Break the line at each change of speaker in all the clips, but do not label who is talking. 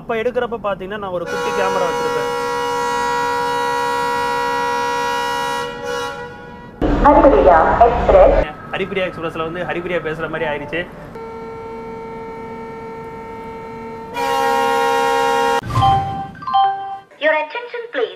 அப்போ எடுக்கிறப்ப பார்த்தீங்கன்னா நான் ஒரு குட்டி கேமரா வச்சுருப்பேன்
ஹரிபிரியா எக்ஸ்பிரஸ்
ஹரிபிரியா எக்ஸ்பிரஸில் வந்து ஹரிபிரியா பேசுகிற மாதிரி ஆயிடுச்சு
Your attention please.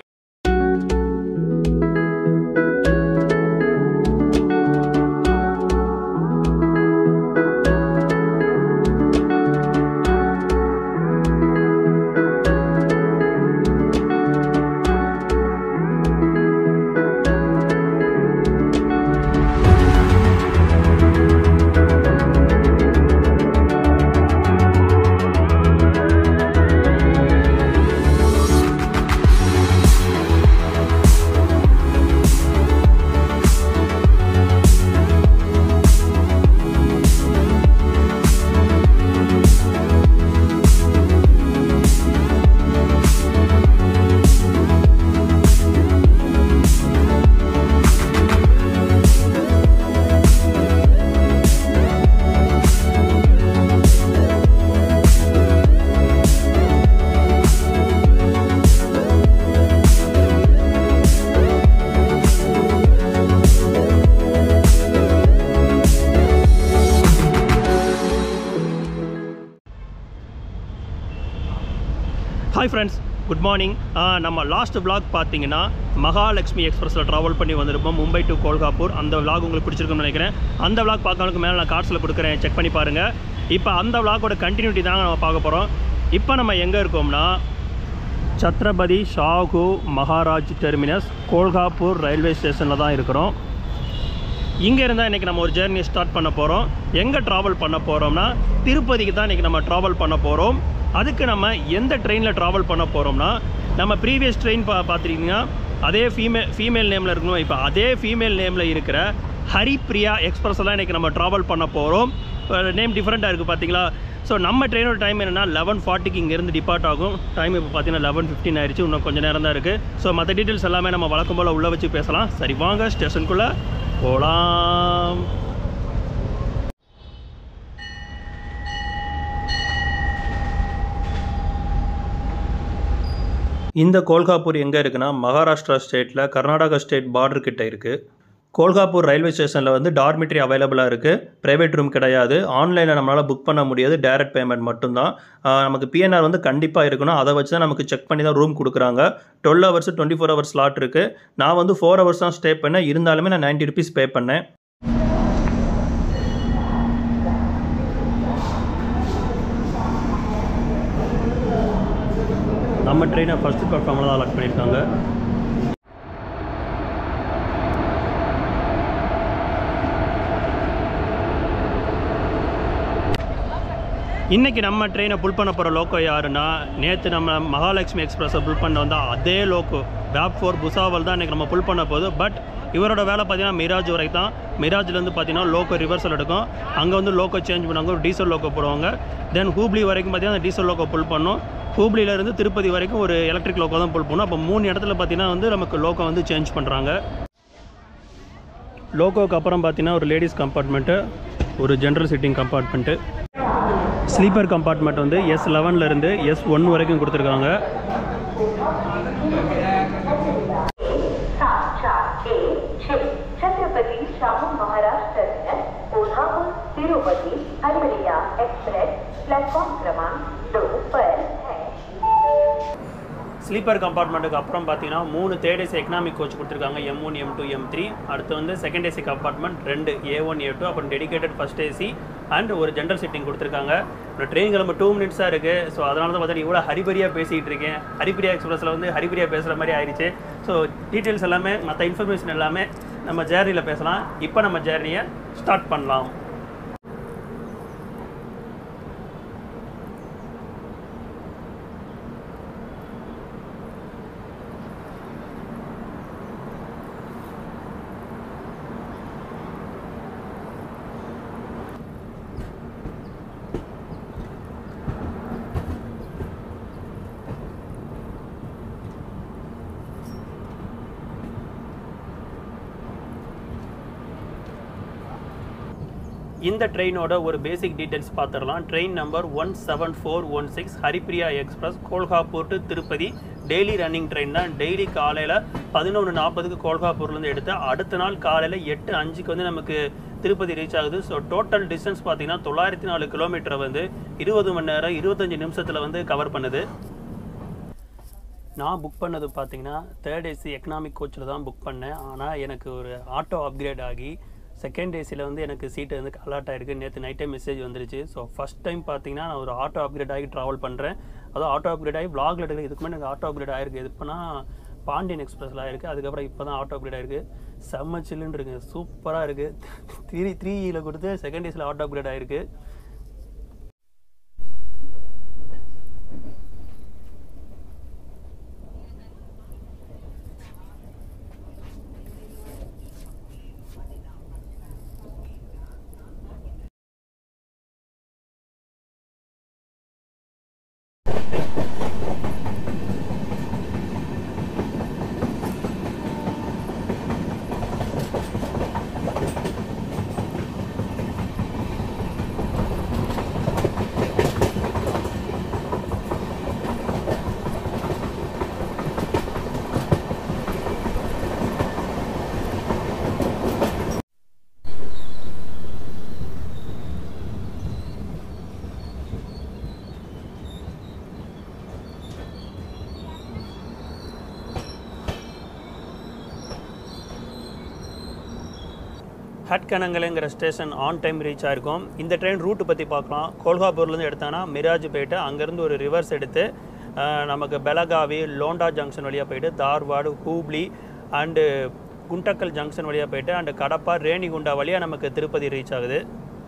Hi friends good morning நம்ம லாஸ்ட் vlog பார்த்தீங்கன்னா மகாலட்சுமி எக்ஸ்பிரஸில் ட்ராவல் பண்ணி வந்திருப்போம் மும்பை டு கோல்காப்பூர் அந்த vlog உங்களுக்கு பிடிச்சிருக்கும்னு நினைக்கிறேன் அந்த vlog பார்க்கறதுக்கு மேலே நான் கார்ட்ஸில் கொடுக்குறேன் செக் பண்ணி பாருங்கள் இப்போ அந்த vlog-ஓட கண்டினியூட்டி தாங்க நம்ம பார்க்க போகிறோம் இப்போ நம்ம எங்கே இருக்கோம்னா சத்ரபதி ஷாகு மகாராஜ் டெர்மினஸ் கோல்காப்பூர் ரயில்வே ஸ்டேஷனில் தான் இருக்கிறோம் இங்கே இருந்தால் இன்றைக்கி நம்ம ஒரு ஜேர்னியை ஸ்டார்ட் பண்ண போகிறோம் எங்கே ட்ராவல் பண்ண போகிறோம்னா திருப்பதிக்கு தான் இன்றைக்கி நம்ம ட்ராவல் பண்ண போகிறோம் அதுக்கு நம்ம எந்த ட்ரெயினில் ட்ராவல் பண்ண போகிறோம்னா நம்ம ப்ரீவியஸ் ட்ரெயின் பா பார்த்துட்டிங்கன்னா அதே ஃபீமேல் ஃபீமேல் நேமில் இருக்கணும் இப்போ அதே ஃபீமேல் நேமில் இருக்கிற ஹரிப்ரியா எக்ஸ்பிரஸ் எல்லாம் இன்றைக்கி நம்ம ட்ராவல் பண்ண போகிறோம் நேம் டிஃப்ரெண்ட்டாக இருக்குது பார்த்தீங்களா ஸோ நம்ம ட்ரெயினோட டைம் என்னென்னா லெவன் ஃபார்ட்டிக்கு இங்கேருந்து டிபார்ட் ஆகும் டைம் இப்போ பார்த்தீங்கன்னா லெவன் ஃபிஃப்டின் ஆயிடுச்சு இன்னும் கொஞ்சம் நேரம் தான் இருக்குது ஸோ மற்ற டீட்டெயில்ஸ் எல்லாமே நம்ம வழக்கம் போல் உள்ளே வச்சு பேசலாம் சரி வாங்க ஸ்டேஷனுக்குள்ளே போகலாம் இந்த கோல்காப்பூர் எங்கே இருக்குன்னா மகாராஷ்டிரா ஸ்டேட்டில் கர்நாடகா ஸ்டேட் பார்டர் கிட்ட இருக்குது கோல்காப்பூர் ரயில்வே ஸ்டேஷனில் வந்து டார்மிட்ரி அவைலபிளாக இருக்குது ப்ரைவேட் ரூம் கிடையாது ஆன்லைனில் நம்மளால் புக் பண்ண முடியாது டைரக்ட் பேமெண்ட் மட்டும்தான் ஆஹ் நமக்கு பிஎன்ஆர் வந்து கண்டிப்பாக இருக்கணும் அதை வச்சு தான் நமக்கு செக் பண்ணி தான் ரூம் கொடுக்குறாங்க twelve hours twenty four hours slot இருக்குது நான் வந்து ஃபோர் ஹவர்ஸ் தான் ஸ்டே பண்ணேன் இருந்தாலுமே நான் நைன்ட்டி ருபீஸ் பே பண்ணேன் நம்ம ட்ரெயினை ஃபஸ்ட்டு பிளாட்ஃபார்மில் தான் அலாட் பண்ணியிருக்காங்க இன்றைக்கி நம்ம ட்ரெயினை புல் பண்ண போகிற லோக்கோ யாருன்னா நேற்று நம்ம மகாலட்சுமி எக்ஸ்பிரஸை புல் பண்ண வந்தால் அதே லோக்கோ வேப் ஃபோர் புசாவல் தான் இன்றைக்கி நம்ம புல் பண்ண போகுது பட் இவரோட வேலை பார்த்தீங்கன்னா மிராஜ் வரைக்கும் தான் மிராஜ்லேருந்து பார்த்தீங்கன்னா லோக்கோ ரிவர்சல் எடுக்கும் அங்கே வந்து லோக்கோ சேஞ்ச் பண்ணுவாங்க ஒரு டீசல் லோக்கோ போடுவாங்க தென் ஹூப்ளி வரைக்கும் பார்த்தீங்கன்னா அந்த டீசல் லோக்கோ புல் பண்ணும் ஹூப்ளியிலேருந்து திருப்பதி வரைக்கும் ஒரு எலக்ட்ரிக் லோக்கோ தான் புல் பண்ணும் அப்போ மூணு இடத்துல பார்த்தீங்கன்னா வந்து நமக்கு லோக்கோ வந்து சேஞ்ச் பண்ணுறாங்க லோகோக்கு அப்புறம் பார்த்தீங்கன்னா ஒரு லேடிஸ் கம்பார்ட்மெண்ட்டு ஒரு general sitting compartment sleeper compartment வந்து எஸ் லெவன்லேருந்து எஸ் ஒன் வரைக்கும் கொடுத்துருக்காங்க
सात चार एक छः Chhatrapati Shahu Maharaj terminus Kolhapur Tirupati Haripriya express platform क्रमांक दो पर है
ஸ்லீப்பர் கம்பார்ட்மெண்ட்டுக்கு அப்புறம் பார்த்தீங்கன்னா மூணு தேர்ட் ஏசி எக்கனாமிக் கோச் கொடுத்துருக்காங்க M one M two M three அடுத்து வந்து செகண்ட் ஏசி கம்பார்ட்மெண்ட் ரெண்டு ஏ ஒன் ஏ டூ அப்புறம் டெடிகேட்டட் ஃபஸ்ட் ஏசி அண்ட் ஒரு ஜென்ரல் சிட்டிங் கொடுத்துருக்காங்க இப்போ ட்ரெயின் கிளம்ப டூ மினிட்ஸாக இருக்குது ஸோ அதனால தான் பார்த்தீங்கன்னா இவ்வளோ ஹரிபரியாக பேசிகிட்டு இருக்கேன் ஹரிபிரியா எக்ஸ்பிரஸில் வந்து ஹரிபிரியா பேசுகிற மாதிரி ஆயிடுச்சு ஸோ டீட்டெயில்ஸ் எல்லாமே மற்ற இன்ஃபர்மேஷன் எல்லாமே நம்ம ஜேர்னியில் பேசலாம் இப்போ நம்ம ஜேர்னியை ஸ்டார்ட் பண்ணலாம் இந்த ட்ரெயினோட ஒரு பேசிக் டீட்டெயில்ஸ் பார்த்துடலாம் train number one seven four one six Haripriya express Kolhapur to Tirupati daily running train தான் டெய்லி காலையில் பதினொன்று நாற்பதுக்கு கோல்காப்பூர்லேருந்து எடுத்து அடுத்த நாள் காலையில் எட்டு அஞ்சுக்கு வந்து நமக்கு திருப்பதி ரீச் ஆகுது ஸோ டோட்டல் டிஸ்டன்ஸ் பார்த்தீங்கன்னா தொள்ளாயிரத்தி நாலு கிலோமீட்டரை வந்து இருபது மணி நேரம் இருபத்தஞ்சி நிமிஷத்தில் வந்து கவர் பண்ணுது நான் புக் பண்ணது பார்த்தீங்கன்னா தேர்ட் ஏசி எக்கனாமிக் கோச்சில் தான் புக் பண்ணேன் ஆனால் எனக்கு ஒரு ஆட்டோ அப்கிரேட் ஆகி செகண்ட் ஏசியில் வந்து எனக்கு சீட்டு வந்து அலாட் ஆகிருக்கு நேற்று நைட் டைம் மெசேஜ் வந்துருச்சு ஸோ ஃபஸ்ட் டைம் பார்த்தீங்கன்னா நான் ஒரு ஆட்டோ அப்கிரேட் ஆகி ட்ராவல் பண்ணுறேன் அதுவும் ஆட்டோ அப்கிரேட் ஆகி vlogல எடுக்க இதுக்கு முன்னாடி எனக்கு ஆட்டோ அப்கிரேட் ஆயிருக்கு இது இப்போனா பாண்டியன் எக்ஸ்பிரஸில் ஆயிருக்கு அதுக்கப்புறம் இப்போ தான் ஆட்டோ அப்கிரேட் ஆயிருக்கு செம்ம சில்லுன்னு இருக்கு சூப்பராக இருக்குது த்ரீ த்ரீ இயில் கொடுத்து செகண்ட் ஏசியில் ஆட்டோ அப்கிரேட் ஆயிருக்கு ஹட்கனங்கலுங்கிற ஸ்டேஷன் ஆன் டைம் ரீச் ஆயிருக்கும் இந்த ட்ரெயின் ரூட்டு பற்றி பார்க்கலாம் கோல்ஹாப்பூர்லேருந்து எடுத்தானா மிராஜ் போயிட்டு அங்கேருந்து ஒரு ரிவர்ஸ் எடுத்து அஹ், நமக்கு பெலகாவி லோண்டா ஜங்ஷன் வழியாக போயிட்டு தார்வாடு ஹூப்ளி அண்டு குண்டக்கல் ஜங்ஷன் வழியாக போயிட்டு அண்டு கடப்பா ரேணிகுண்டா வழியாக நமக்கு திருப்பதி ரீச் ஆகுது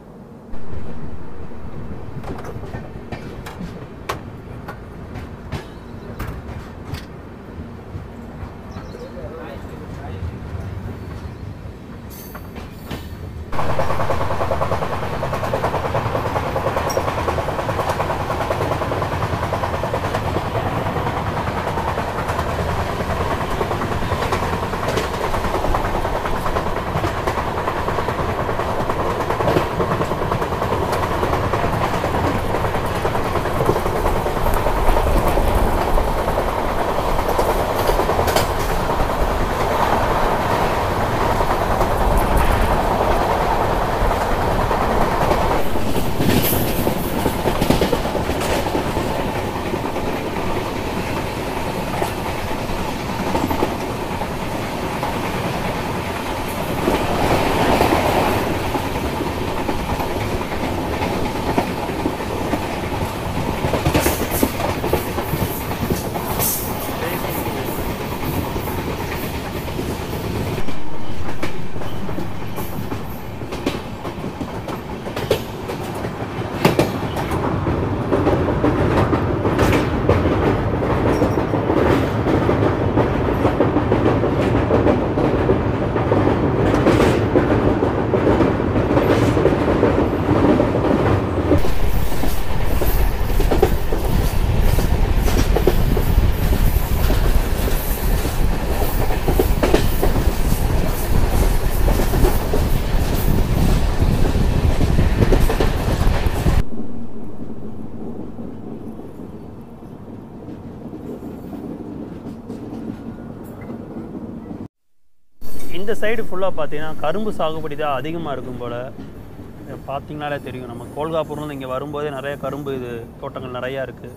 இந்த சைடு ஃபுல்லாக பார்த்தீங்கன்னா கரும்பு சாகுபடி தான் அதிகமாக இருக்கும் போல் பார்த்தீங்கனாலே தெரியும் நம்ம கோல்காப்பூர்லேருந்து இங்கே வரும்போதே நிறைய கரும்பு இது தோட்டங்கள் நிறையா இருக்குது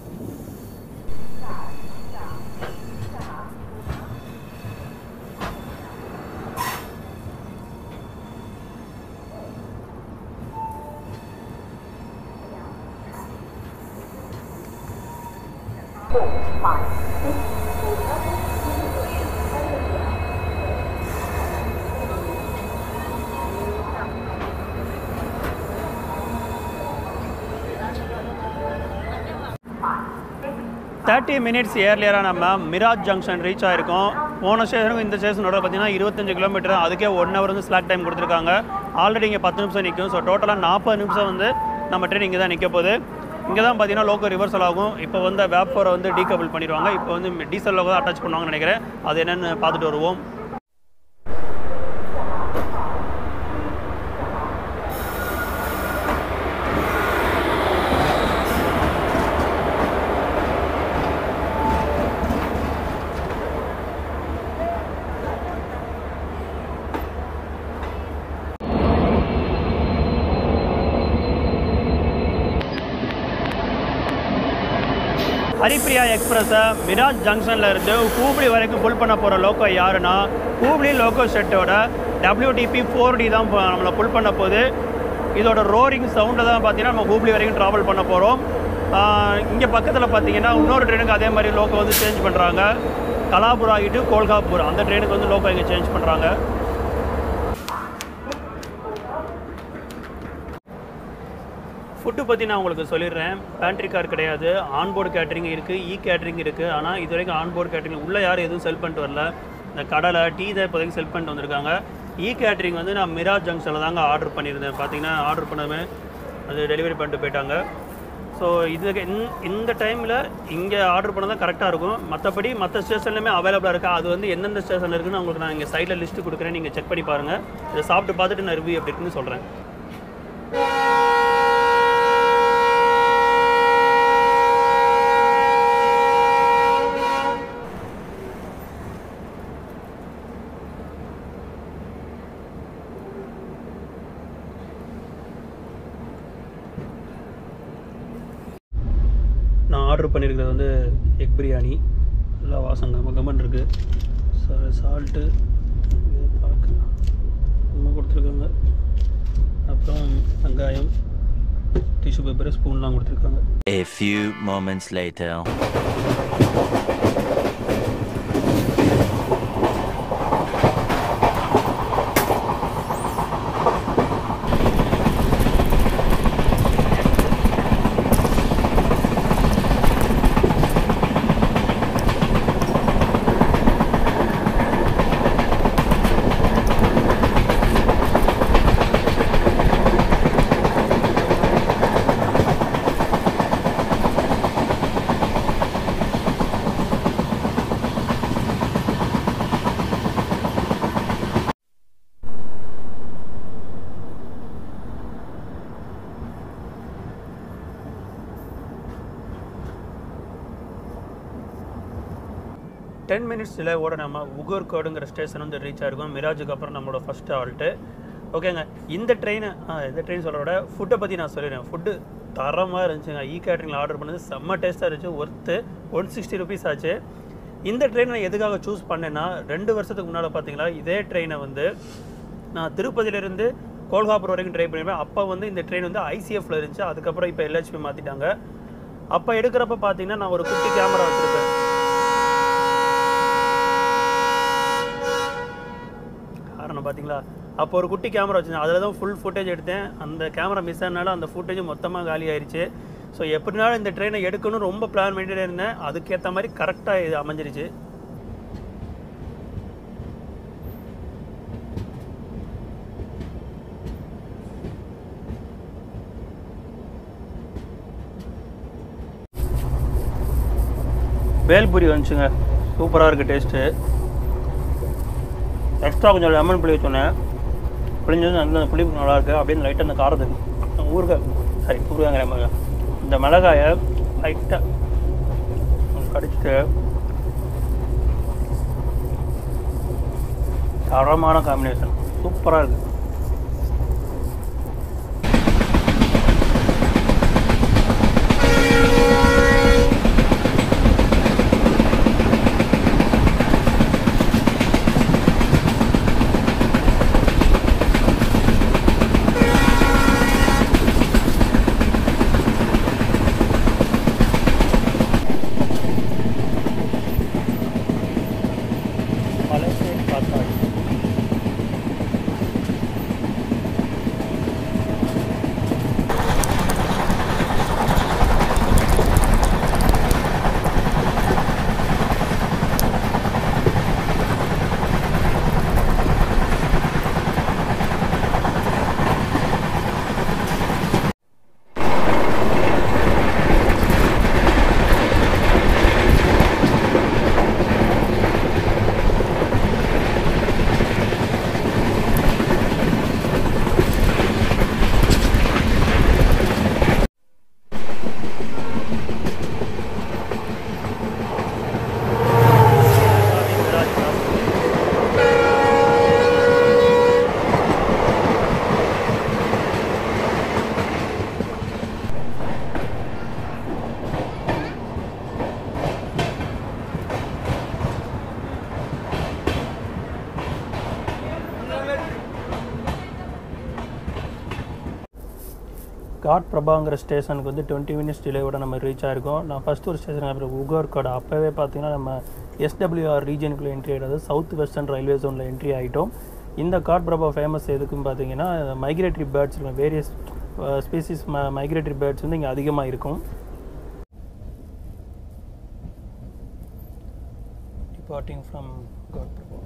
தேர்ட்டி மினிட்ஸ் ஏர்லியராக நம்ம மிராஜ் ஜங்ஷன் ரீச் ஆயிருக்கோம் போன ஸ்டேஷனுக்கும் இந்த ஸ்டேஷனோட பார்த்தீங்கன்னா இருபத்தஞ்சு கிலோமீட்டர் அதுக்கே ஒன் ஹவர் வந்து ஸ்லாக் டைம் கொடுத்துருக்காங்க ஆல்ரெடி இங்கே பத்து நிமிஷம் நிற்கும் ஸோ டோட்டலாக நாற்பது நிமிஷம் வந்து நம்ம ட்ரெயின் இங்கே தான் நிற்க போகுது இங்கே தான் பார்த்தீங்கன்னா லோக்கல் ரிவர்சல் ஆகும் இப்போ வந்து வேப் ஃபோரை வந்து டீகபிள் பண்ணிடுவாங்க இப்போ வந்து டீசல் லோக்கோ தான் அட்டாச் பண்ணுவாங்கன்னு நினைக்கிறேன் அது என்னென்னு பார்த்துட்டு வருவோம் ஹரிப்ரியா எக்ஸ்பிரஸை மிராஜ் ஜங்ஷனில் இருந்து ஹூப்ளி வரைக்கும் புல் பண்ண போகிற லோக்கோ யாருன்னா ஹூப்ளி லோக்கோ செட்டோட WTP ஃபோர் டி தான் இப்போ நம்மளை புல் பண்ண போகுது இதோட ரோரிங் சவுண்டை தான் பார்த்தீங்கன்னா நம்ம ஹூப்ளி வரைக்கும் ட்ராவல் பண்ண போகிறோம் இங்கே பக்கத்தில் பார்த்தீங்கன்னா இன்னொரு ட்ரெயினுக்கு அதே மாதிரி லோக்கோ வந்து சேஞ்ச் பண்ணுறாங்க கலாபுரா டு கோல்காப்பூர் அந்த ட்ரெயினுக்கு வந்து லோக்கோ இங்கே சேஞ்ச் பண்ணுறாங்க ஃபுட்டு பற்றி நான் உங்களுக்கு சொல்லிடுறேன் பேண்ட்ரி கார் கிடையாது ஆன்போர்டு கேட்ரிங் இருக்குது இ கேட்ரிங் இருக்குது ஆனால் இது வரைக்கும் ஆன்போர்டு கேட்ரிங் உள்ளே யாரும் எதுவும் செல் பண்ணிட்டு வரல இந்த கடலை டீ தான் இப்போதைக்கு செல் பண்ணிட்டு வந்திருக்காங்க இ கேட்ரிங் வந்து நான் மிராஜ் ஜங்ஷனில் தாங்க ஆர்டர் பண்ணியிருந்தேன் பார்த்தீங்கன்னா ஆர்டர் பண்ணவே அது டெலிவரி பண்ணிட்டு போயிட்டாங்க ஸோ இது இந்த- இந்த டைமில் இங்கே ஆர்டர் பண்ண தான் கரெக்டாக இருக்கும் மற்றபடி மற்ற ஸ்டேஷன்லையுமே அவைலபிளாக இருக்கா அது வந்து எந்தெந்த ஸ்டேஷனில் இருக்குன்னு உங்களுக்கு நான் இங்கே சைடில் லிஸ்ட்டு கொடுக்குறேன் நீங்கள் செக் பண்ணி பாருங்கள் இதை சாப்பிட்டு பார்த்துட்டு நான் ரிவ்யூ எப்படி இருக்குன்னு சொல்கிறேன் நான் ஆர்டர் பண்ணியிருக்கிறது வந்து எக் பிரியாணி நல்லா வாசம் கம்ம கம்மன் இருக்குது சால்ட்டு பார்க்கலாம் நம்ம கொடுத்துருக்காங்க அப்புறம் வெங்காயம் டிஷ்யூ பேப்பர் ஸ்பூன்லாம் கொடுத்துருக்காங்க
A few moments later.
Ten minutes டிலேவோட நம்ம உகர்கோடுங்கிற ஸ்டேஷன் வந்து ரீச் ஆயிருக்கோம் மிராஜுக்கு அப்புறம் நம்மளோட ஃபஸ்ட் ஆல்ட்டு ஓகேங்க இந்த ட்ரெயினை ஆ இந்த ட்ரெயின் சொல்கிறத விட ஃபுட்டை பற்றி நான் சொல்லிடுறேன் ஃபுட்டு தரமாக இருந்துச்சுங்க இ கேட்ரிங்கில் ஆர்டர் பண்ணது செம்ம டேஸ்ட்டாக இருந்துச்சு ஒர்த்து ஒன் சிக்ஸ்டி ருபீஸ் ஆச்சு இந்த ட்ரெயின் நான் எதுக்காக சூஸ் பண்ணேன்னா ரெண்டு வருஷத்துக்கு முன்னால் பார்த்தீங்களா இதே ட்ரெயினை வந்து நான் திருப்பதியிலேருந்து கோல்காப்பூர் வரைக்கும் ட்ரை பண்ணியிருப்பேன் அப்போ வந்து இந்த ட்ரெயின் வந்து ஐசிஎஃப்ல இருந்துச்சு அதுக்கப்புறம் இப்போ எல்ஹெச்பி மாற்றிட்டாங்க அப்போ எடுக்கிறப்ப பார்த்தீங்கன்னா நான் ஒரு குட்டி கேமரா வச்சுருப்பேன் காரணம் பார்த்தீங்களா அப்போ ஒரு குட்டி கேமரா வச்சுருந்தேன் அதில் தான் ஃபுல் ஃபுட்டேஜ் எடுத்தேன் அந்த கேமரா மிஸ் ஆனால அந்த ஃபுட்டேஜ் மொத்தமாக காலி ஆயிருச்சு ஸோ எப்படினாலும் இந்த ட்ரெயினை எடுக்கணும் ரொம்ப பிளான் பண்ணிட்டே இருந்தேன் அதுக்கேற்ற மாதிரி கரெக்டாக இது அமைஞ்சிருச்சு வேல்பூரி வந்துச்சுங்க சூப்பராக இருக்குது டேஸ்ட்டு எக்ஸ்ட்ரா கொஞ்சம் லெமன் புளி வச்சோன்னே புளிஞ்சது அந்த புளிப்பு நல்லா இருக்கு அப்படியே லைட்டாக அந்த காரத்துக்கு ஊறுகாய் சாரி ஊறுகாங்கிற இந்த மிளகாயை லைட்டாக கடிச்சிட்டு தரமான காம்பினேஷன் சூப்பராக இருக்குது மலைசேரி காத்தாடி காட் பிரபாங்கிற ஸ்டேஷனுக்கு வந்து டுவெண்ட்டி மினிட்ஸ் டிலேவோட நம்ம ரீச் ஆயிருக்கோம் நான் ஃபஸ்ட் ஒரு ஸ்டேஷன் அப்புறம் உகர்கோட அப்போவே பார்த்தீங்கன்னா நம்ம எஸ்டபிள்யூஆர் ரீஜனுக்குள்ளே என்ட்ரி ஆகிடாது சவுத் வெஸ்டர்ன் ரயில்வே ஜோனில் என்ட்ரி ஆகிட்டோம் இந்த காட் பிரபா ஃபேமஸ் எதுக்குன்னு பார்த்தீங்கன்னா migratory birds various species migratory birds வந்து இங்கே அதிகமாக இருக்கும் departing from God Prabhu.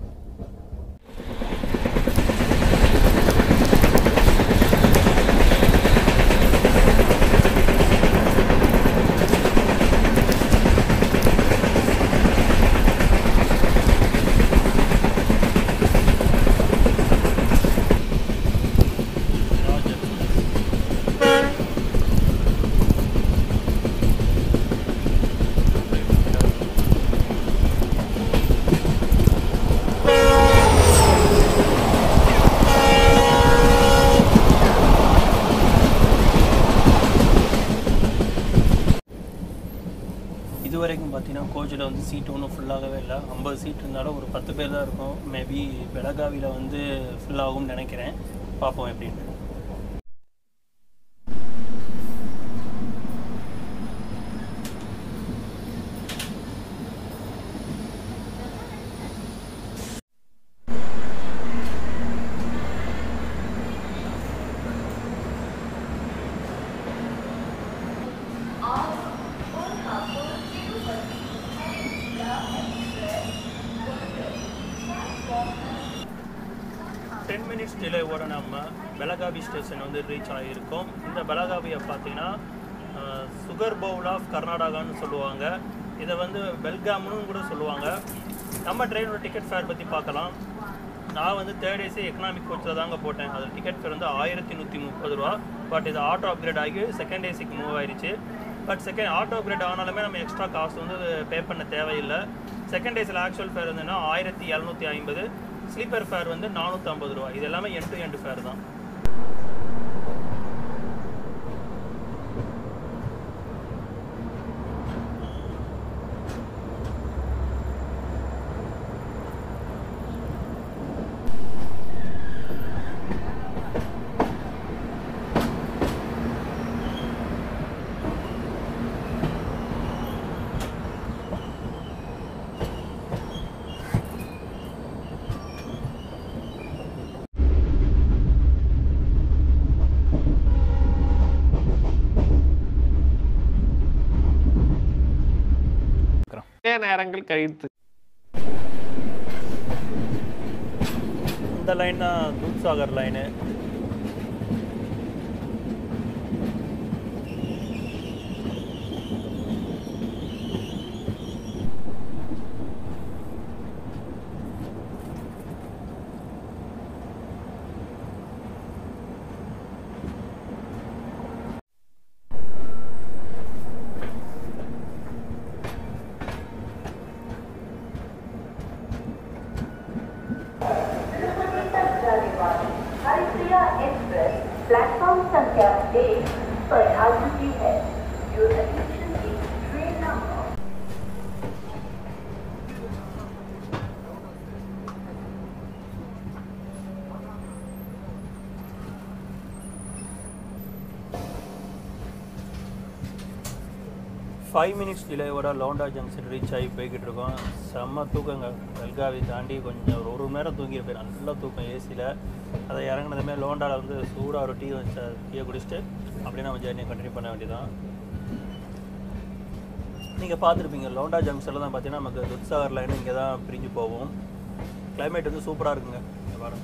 இது வரைக்கும் பார்த்தீங்கன்னா கோச்சில் வந்து சீட் ஒன்றும் ஃபுல்லாகவே இல்லை ஐம்பது சீட் இருந்தாலும் ஒரு பத்து பேர் தான் இருக்கும் மேபி பெலகாவியில் வந்து ஃபில் ஆகும்னு நினைக்கிறேன் பார்ப்போம் எப்படின்னு டென் மினிட்ஸ் டிலேவோட நம்ம பெலகாவி ஸ்டேஷன் வந்து ரீச் ஆகியிருக்கோம் இந்த பெலகாவியை பார்த்தீங்கன்னா சுகர் பவுல் ஆஃப் கர்நாடகான்னு சொல்லுவாங்க இதை வந்து பெல்காம்னு கூட சொல்லுவாங்க நம்ம ட்ரெயினோட டிக்கெட் ஃபேர் பற்றி பார்க்கலாம் நான் வந்து தேர்ட் ஏசி எக்கனாமிக் கோச்சில் தாங்க போட்டேன் அது டிக்கெட் ஃபேர் வந்து ஆயிரத்தி நூற்றி முப்பது ரூபா பட் இது ஆட்டோ அப்கிரேட் ஆகி செகண்ட் ஏசிக்கு மூவ் ஆயிடுச்சு பட் செகண்ட் ஆட்டோ அப்கிரேட் ஆனாலுமே நம்ம எக்ஸ்ட்ரா காசு வந்து பே பண்ண தேவையில்லை செகண்ட் ஏசியில் ஆக்சுவல் ஃபேர் வந்துன்னா ஆயிரத்தி இரநூத்தி ஐம்பது ஸ்லீப்பர் ஃபேர் வந்து நானூற்றம்பது ரூபா இது எல்லாமே என் டு எண்ட் ஃபேர் தான்
நிறைய நேரங்கள் கழித்து
இந்த லைன் தான் தூத்சாகர் லைனு
जाने वाली हरिप्रिया एक्सप्रेस प्लेटफॉर्म संख्या एक पर आ चुकी है your attention please train number
five minutes டிலேவோட லோண்டா ஜங்ஷன் ரீச் ஆகி போய்கிட்டு இருக்கோம் செம்ம தூக்கங்க பெல்காவி தாண்டி கொஞ்சம் ஒரு ஒரு மணி நேரம் தூங்கியிருப்பேன் நல்லா தூக்கம் ஏசியில் அதை இறங்கினதுமே லோண்டாவில் வந்து சூடாக ஒரு டீ வச்ச டீயை குடிச்சிட்டு அப்படியே நம்ம ஜேர்னியை கண்டினியூ பண்ண வேண்டியதான் நீங்கள் பார்த்துருப்பீங்க லோண்டா ஜங்ஷனில் தான் பார்த்தீங்கன்னா நமக்கு துத்சாகர் லைன் இங்கே தான் பிரிஞ்சு போகும் கிளைமேட் வந்து சூப்பராக இருக்குங்க இங்க பாருங்க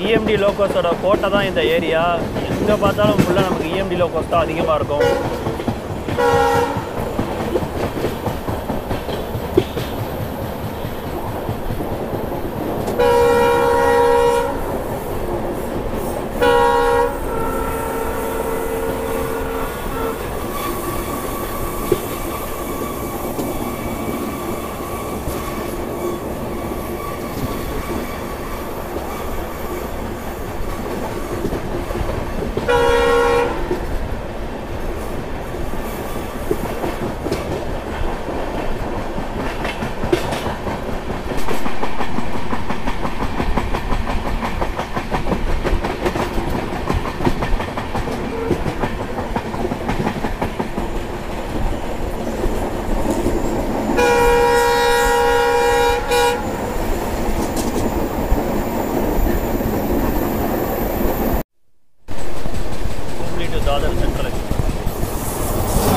இஎம்டி லோகோஸோட கோட்டை தான் இந்த ஏரியா எங்கே பார்த்தாலும் ஃபுல்லாக நமக்கு இஎம்டி லோகோஸ் தான் அதிகமாக இருக்கும் Hubli to Dadar Central Express.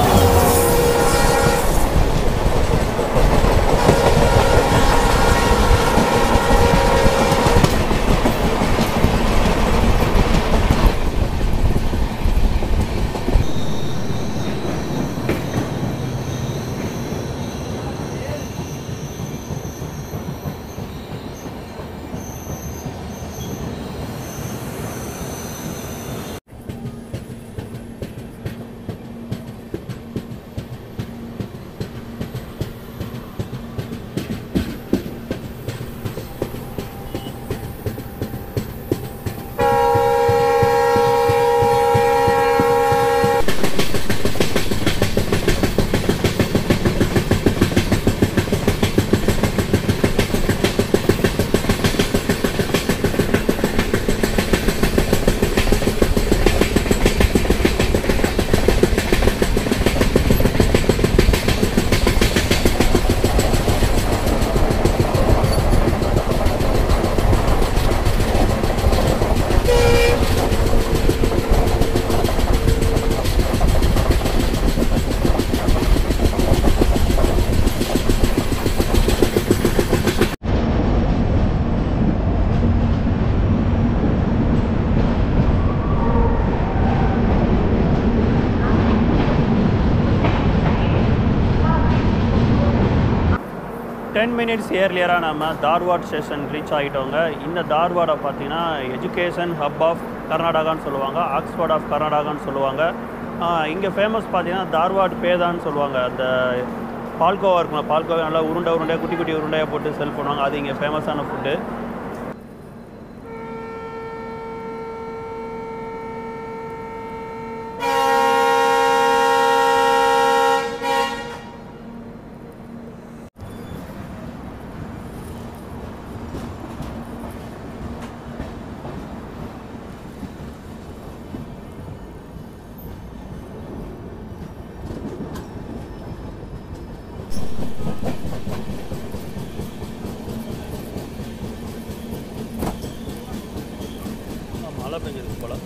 Ten minutes ஏர்லியராக நம்ம தார்வாட் ஸ்டேஷன் ரீச் ஆகிட்டோங்க இந்த தார்வாடை பார்த்தீங்கன்னா எஜுகேஷன் ஹப் ஆஃப் கர்நாடகான்னு சொல்லுவாங்க ஆக்ஸ்ஃபோர்ட் ஆஃப் கர்நாடகான்னு சொல்லுவாங்க இங்கே ஃபேமஸ் பார்த்தீங்கன்னா தார்வாட் பேதான்னு சொல்லுவாங்க அந்த பால்கோவா இருக்கும்ல பால்கோவா நல்லா உருண்டை உருண்டையாக குட்டி குட்டி உருண்டையாக போட்டு செல் பண்ணுவாங்க அது இங்கே ஃபேமஸான ஃபுட்டு மழை பெஞ்சிருக்கு போல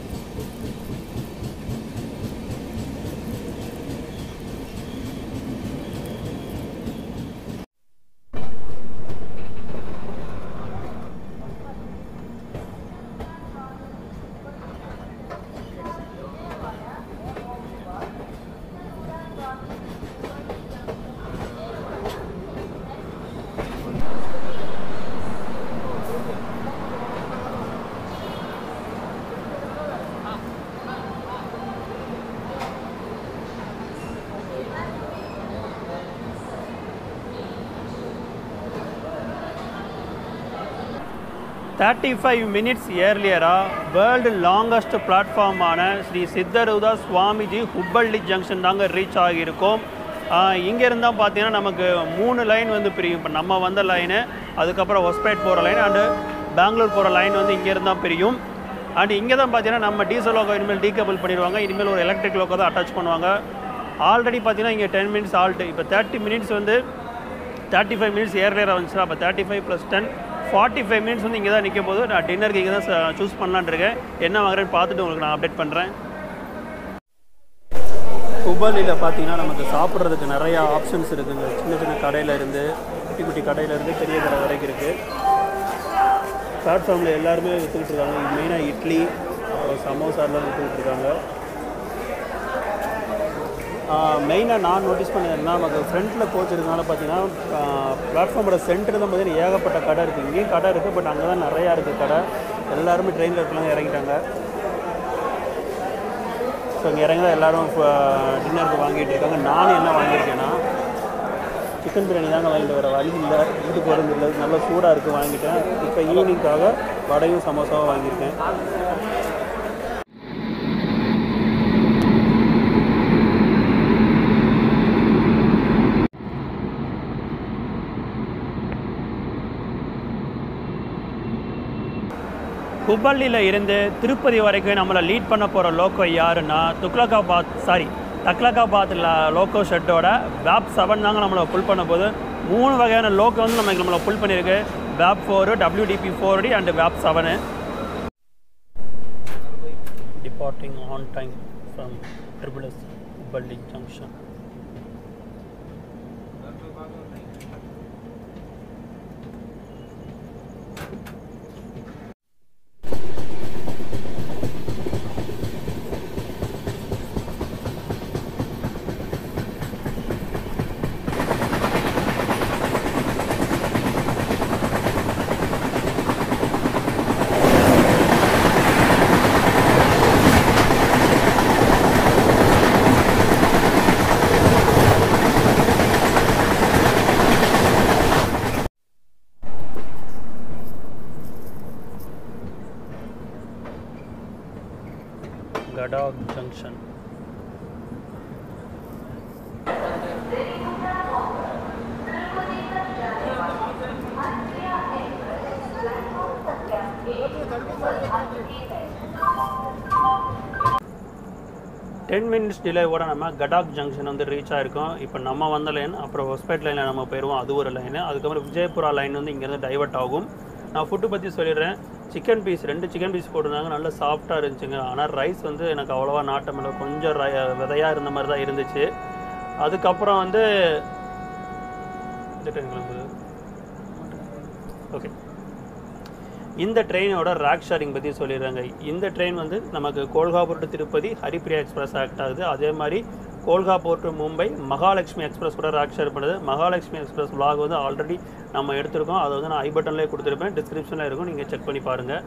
தேர்ட்டி ஃபைவ் மினிட்ஸ் ஏர்லியராக வேர்ல்டு லாங்கஸ்ட் பிளாட்ஃபார்மான ஸ்ரீ சித்தருதா சுவாமிஜி ஹுப்பள்ளி ஜங்ஷன் தாங்க ரீச் ஆகியிருக்கோம் இங்கே இருந்தால் பார்த்தீங்கன்னா நமக்கு மூணு லைன் வந்து பிரியும் இப்போ நம்ம வந்த லைனு அதுக்கப்புறம் ஒஸ்பேட் போகிற லைன் அண்டு பெங்களூர் போகிற லைன் வந்து இங்கே இருந்தால் பிரியும் அண்ட் இங்கே தான் பார்த்தீங்கன்னா நம்ம டீசல் லோக்கோ இனிமேல் டீகபிள் பண்ணிடுவாங்க இனிமேல் ஒரு எலக்ட்ரிக் லோக்கோ தான் அட்டாச் பண்ணுவாங்க ஆல்ரெடி பார்த்தீங்கன்னா இங்கே டென் மினிட்ஸ் ஆல்ட்டு இப்போ தேர்ட்டி மினிட்ஸ் வந்து தேர்ட்டி ஃபைவ் மினிட்ஸ் ஏர்லியராக வந்துச்சு அப்போ thirty five plus ten forty five minutes வந்து இங்கே தான் நிற்கும் போது நான் டின்னருக்கு இங்கே தான் சூஸ் பண்ணலான்னு இருக்கேன் என்ன வாங்குறேன்னு பார்த்துட்டு உங்களுக்கு நான் அப்டேட் பண்ணுறேன் ஹுபலியில் பார்த்தீங்கன்னா நமக்கு சாப்பிட்றதுக்கு நிறையா ஆப்ஷன்ஸ் இருக்குங்க சின்ன சின்ன கடையில் இருந்து குட்டி குட்டி கடையில இருந்து பெரிய கடை வரைக்கும் இருக்குது பிளாட்ஃபார்மில் எல்லாருமே விற்றுக்கிட்டு இருக்காங்க மெயினாக இட்லி அப்புறம் சமோசாலாம் விற்றுக்கிட்டு இருக்காங்க மெயினாக நான் நோட்டீஸ் பண்ணது என்ன நமக்கு ஃப்ரண்ட்டில் கோச் இருக்கிறதுனால பார்த்தீங்கன்னா பிளாட்ஃபார்மோட சென்டர் தான் பார்த்தீங்கன்னா ஏகப்பட்ட கடை இருக்குது இங்கேயும் கடை இருக்குது பட் அங்கே தான் நிறையா இருக்குது கடை எல்லாருமே ட்ரெயினில் இருக்கலாம் இறங்கிட்டாங்க ஸோ இங்கே இறங்கி எல்லோரும் டின்னருக்கு வாங்கிட்டு இருக்காங்க நானும் என்ன வாங்கியிருக்கேன்னா சிக்கன் பிரியாணி தாங்க வாங்கிட்டு வர வழி இல்லை வீட்டுக்கு போகிறது இல்லை நல்லா சூடாக இருக்குது வாங்கிட்டேன் இப்போ ஈவினிங்காக வடையும் சமோசாவும் வாங்கியிருக்கேன் ஹுப்பள்ளியில் இருந்து திருப்பதி வரைக்கும் நம்மளை லீட் பண்ண போகிற லோக்கோ யாருன்னா துக்லகாபாத் சாரி தக்லகாபாத்தில் லோக்கோ ஷெட்டோட வேப் செவன் தாங்க நம்மளை புல் பண்ண போது மூணு வகையான லோக்கோ வந்து நம்ம நம்மளை புல் பண்ணியிருக்கு vape four WTP four D and vape seven departing on time from triple S ஹுப்பள்ளி junction கடாக் junction ten minutes டிலேவோட நம்ம கடாக் ஜங்ஷன் வந்து ரீச் ஆயிருக்கோம் இப்போ நம்ம வந்த லைன் அப்புறம் ஹொஸ்பேட் லைனில் நம்ம போயிடுவோம் அது ஒரு லைனு அதுக்கப்புறம் விஜயபுரா லைன் வந்து இங்கேருந்து டைவர்ட் ஆகும் நான் ஃபுட்டு பற்றி சொல்லிடுறேன் சிக்கன் பீஸ் ரெண்டு சிக்கன் பீஸ் போட்டிருந்தாங்க நல்ல சாஃப்டாக இருந்துச்சுங்க ஆனால் ரைஸ் வந்து எனக்கு அவ்வளோவா நாட்டம் இல்லை கொஞ்சம் ரை விதையாக இருந்த மாதிரி தான் இருந்துச்சு அதுக்கப்புறம் வந்து இந்த ட்ரெயின் கிளம்புது ஓகே இந்த ட்ரெயினோட ரேக் ஷேரிங் பற்றி சொல்லிடுறாங்க இந்த ட்ரெயின் வந்து நமக்கு Kolhapur to Tirupati Haripriya express act ஆகுது அதே மாதிரி கோல்காப்பூர் டு மும்பை மகாலட்சுமி எக்ஸ்பிரஸ் கூட ரேக் ஷேர் பண்ணுது மகாலட்சுமி எக்ஸ்பிரஸ் vlog வந்து ஆல்ரெடி நம்ம எடுத்திருக்கோம் அதை வந்து நான் ஐ பட்டன்லேயே கொடுத்துருப்பேன் டிஸ்கிரிப்ஷனில் இருக்கும் நீங்கள் செக் பண்ணி பாருங்கள்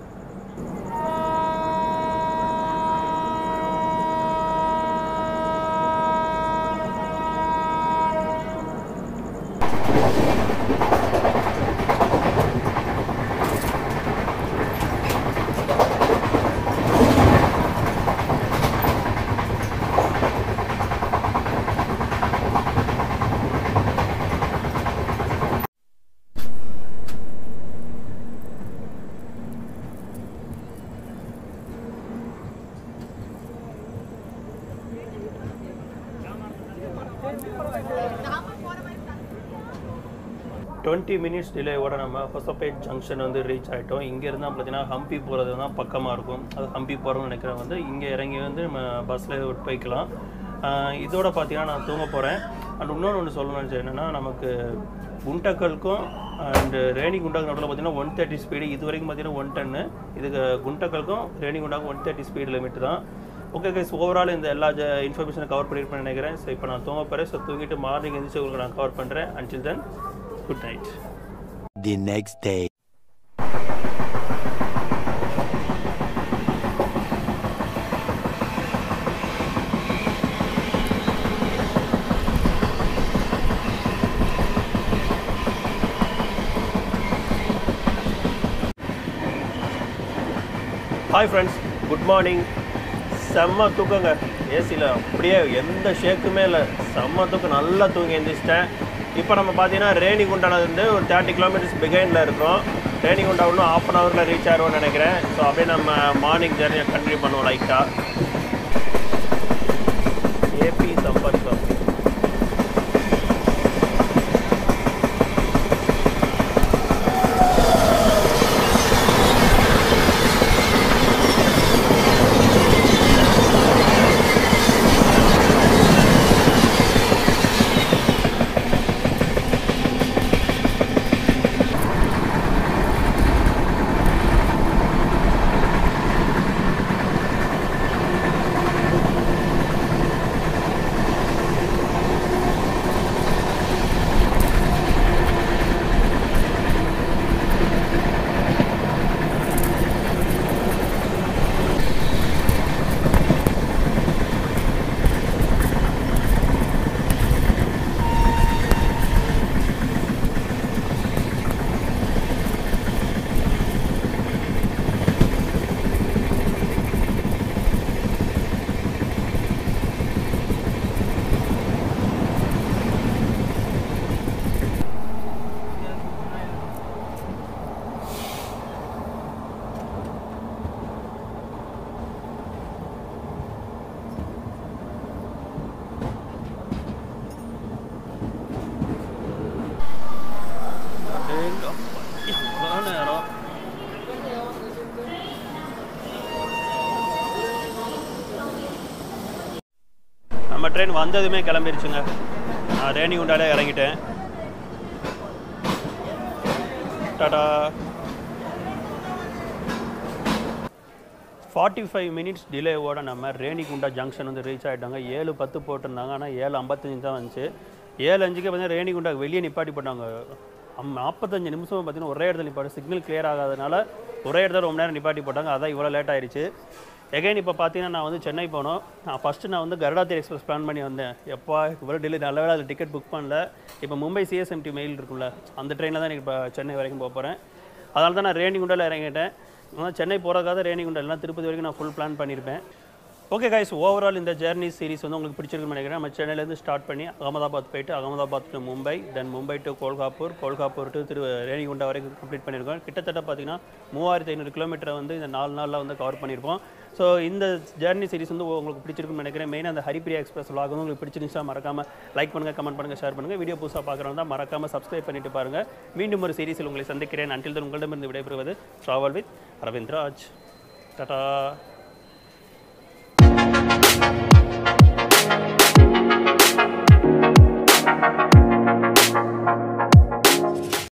டுவெண்ட்டி மினிட்ஸ் டிலேவோட நம்ம ஹொசப்பேட் ஜங்ஷன் வந்து ரீச் ஆகிட்டோம் இங்கேருந்து பார்த்தீங்கன்னா ஹம்பி போகிறது தான் பக்கமாக இருக்கும் அது ஹம்பி போகிறோம்னு நினைக்கிறேன் வந்து இங்கே இறங்கி வந்து நம்ம பஸ்ஸில் விட்டு போய்க்கலாம் ஆஹ் இதோட பார்த்தீங்கன்னா நான் தூங்க போகிறேன் அண்ட் இன்னொன்று ஒன்று சொல்லணும்னு நினச்சேன் என்னென்னா நமக்கு குண்டக்கலுக்கும் அண்டு ரேணி குண்டாக்கு நடுவில் பார்த்தீங்கன்னா ஒன் தேர்ட்டி ஸ்பீடு இது வரைக்கும் பார்த்தீங்கன்னா ஒன் டென்னு இதுக்கு குண்டக்கலுக்கும் ரேணி குண்டாக்கும் ஒன் தேர்ட்டி ஸ்பீடு லிமிட் தான் ஓகே கைஸ் ஓவரால் இந்த எல்லா இன்ஃபர்மேஷனை கவர் பண்ணியிருப்பேன்னு நினைக்கிறேன் ஸோ இப்போ நான் தூங்க போகிறேன் ஸோ தூங்கிட்டு மார்னிங் எழுந்திரிச்சு உங்களுக்கு நான் கவர் பண்ணுறேன் until then good night
The next day.
Hi friends good morning செம்ம தூக்கங்க ஏசியில் அப்படியே எந்த ஷேக்குமே இல்லை செம்ம தூக்கம் நல்லா தூங்கி எழுந்திரிச்சிட்டேன் இப்போ நம்ம பார்த்தீங்கன்னா ரேணிகுண்டானது வந்து ஒரு தேர்ட்டி கிலோமீட்டர்ஸ் பிகைனில் இருக்கிறோம் ரேணிகுண்டா இன்னும் ஆஃப் அன் ஹவரில் ரீச் ஆகிறோம்னு நினைக்கிறேன் ஸோ அப்படியே நம்ம மார்னிங் ஜெர்னியை கண்டினியூ பண்ணுவோம் லைட்டாக ஏபி சம்பர்க்கம் ட்ரெயின் வந்ததுமே கிளம்பிருச்சுங்க நான் ரேணிகுண்டாலே இறங்கிட்டேன் டாடா ஃபார்ட்டி ஃபைவ் மினிட்ஸ் டிலேவோட நம்ம ரேணிகுண்டா ஜங்ஷன் வந்து ரீச் ஆகிட்டாங்க ஏழு பத்து போட்டிருந்தாங்க ஆனால் ஏழு ஐம்பத்தஞ்சு தான் வந்துச்சு ஏழு அஞ்சுக்கு பார்த்தீங்கன்னா ரேணிகுண்டா வெளியே நிப்பாட்டி போட்டாங்க அம் நாற்பத்தஞ்சு நிமிஷம் பார்த்தீங்கன்னா ஒரே இடத்துல நிப்பாட்டி சிக்னல் கிளியர் ஆகாதனால ஒரே இடத்துல ரொம்ப நேரம் நிப்பாட்டி போட்டாங்க அதான் இவ்வளோ லேட் ஆயிடுச்சு எகைன் இப்போ பார்த்தீங்கன்னா நான் வந்து சென்னை போனோம் நான் ஃபஸ்ட்டு நான் வந்து கருடாத்திரி எக்ஸ்பிரஸ் பிளான் பண்ணி வந்தேன் எப்பா இவ்வளோ டிலே நல்ல வேலை அதில் டிக்கெட் புக் பண்ணல இப்போ மும்பை சிஎஸ்எம்டி மெயில் இருக்கும்ல அந்த ட்ரெயினில் தான் எனக்கு இப்போ சென்னை வரைக்கும் போக போகிறேன் அதனால தான் நான் ரேணிகுண்டாவில் இறங்கிட்டேன் ஆனால் சென்னை போகிறக்காக ரேணிகுண்டா எல்லாம் திருப்பதி வரைக்கும் நான் ஃபுல் பிளான் பண்ணியிருப்பேன் ஓகே கைஸ் ஓவரால் இந்த ஜேர்னி சீரிஸ் வந்து உங்களுக்கு பிடிச்சிருக்குன்னு நினைக்கிறேன் நம்ம சென்னையிலேருந்து ஸ்டார்ட் பண்ணி அகமதாபாத் போயிட்டு Ahmedabad to Mumbai then Mumbai to Kolhapur Kolhapur to திரு ரேணிகுண்டா வரைக்கும் கம்ப்ளீட் பண்ணியிருக்கோம் கிட்டத்தட்ட பார்த்தீங்கன்னா மூவாயிரத்தி ஐநூறு கிலோமீட்டரை வந்து இந்த நாலு நாளில் வந்து கவர் பண்ணியிருப்போம் ஸோ இந்த ஜேர்னி சீரிஸ் வந்து உங்களுக்கு பிடிச்சிருக்குன்னு நினைக்கிறேன் மெயினாக அந்த ஹரிப்பிரியா எக்ஸ்பிரஸ் vlog வந்து உங்களுக்கு பிடிச்சிருந்துச்சா மறக்காம லைக் பண்ணுங்கள் கமெண்ட் பண்ணுங்கள் ஷேர் பண்ணுங்கள் வீடியோ புதுசாக பார்க்குறவங்க தான் மறக்காம சப்ஸ்கிரைப் பண்ணிட்டு பாருங்கள் மீண்டும் ஒரு சீரிஸில் உங்களை சந்திக்கிறேன் அன்றில் தான் உங்களிடமிருந்து விடைபெறுவது ட்ராவல் வித் அரவிந்த் ராஜ் டாடா